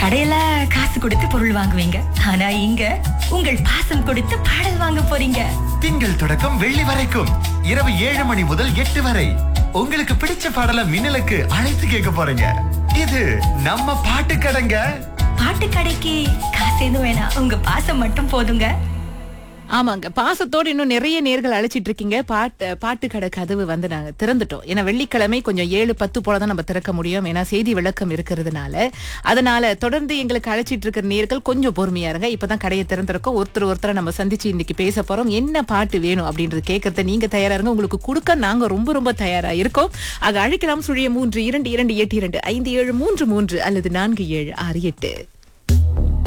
கடையில காசு கொடுத்து பொருள் வாங்குவீங்க ஆனா இங்க உங்கள் பாசம் கொடுத்து பாடல் வாங்க போறீங்க திங்கள் தொடக்கம் வெள்ளி வரைக்கும் இரவு ஏழு மணி முதல் எட்டு வரை உங்களுக்கு பிடிச்ச பாடல மின்னலுக்கு அழைத்து கேட்க போறீங்க இது நம்ம பாட்டு கடைங்க பாட்டு கடைக்கு காசு எதுவும் வேணாம் உங்க பாசம் மட்டும் போதுங்க ஆமாங்க பாசத்தோடு இன்னும் நிறைய நேர்கள் அழைச்சிட்டு இருக்கீங்க பாட்டு பாட்டு கடை கதவு வந்து நாங்க திறந்துட்டோம் ஏன்னா வெள்ளிக்கிழமை கொஞ்சம் ஏழு பத்து போல தான் நம்ம திறக்க முடியும் ஏன்னா செய்தி விளக்கம் இருக்கிறதுனால அதனால தொடர்ந்து எங்களுக்கு அழைச்சிட்டு இருக்கிற நேர்கள் கொஞ்சம் பொறுமையா இருங்க இப்பதான் கடையை திறந்திருக்கோம் ஒருத்தர் ஒருத்தரை நம்ம சந்திச்சு இன்னைக்கு பேச போறோம் என்ன பாட்டு வேணும் அப்படின்றது கேட்கறத நீங்க தயாரா இருங்க உங்களுக்கு கொடுக்க நாங்க ரொம்ப ரொம்ப தயாரா இருக்கோம் ஆக அழைக்கலாம் சுழிய மூன்று இரண்டு இரண்டு எட்டு இரண்டு ஐந்து ஏழு மூன்று மூன்று அல்லது நான்கு ஏழு ஆறு எட்டு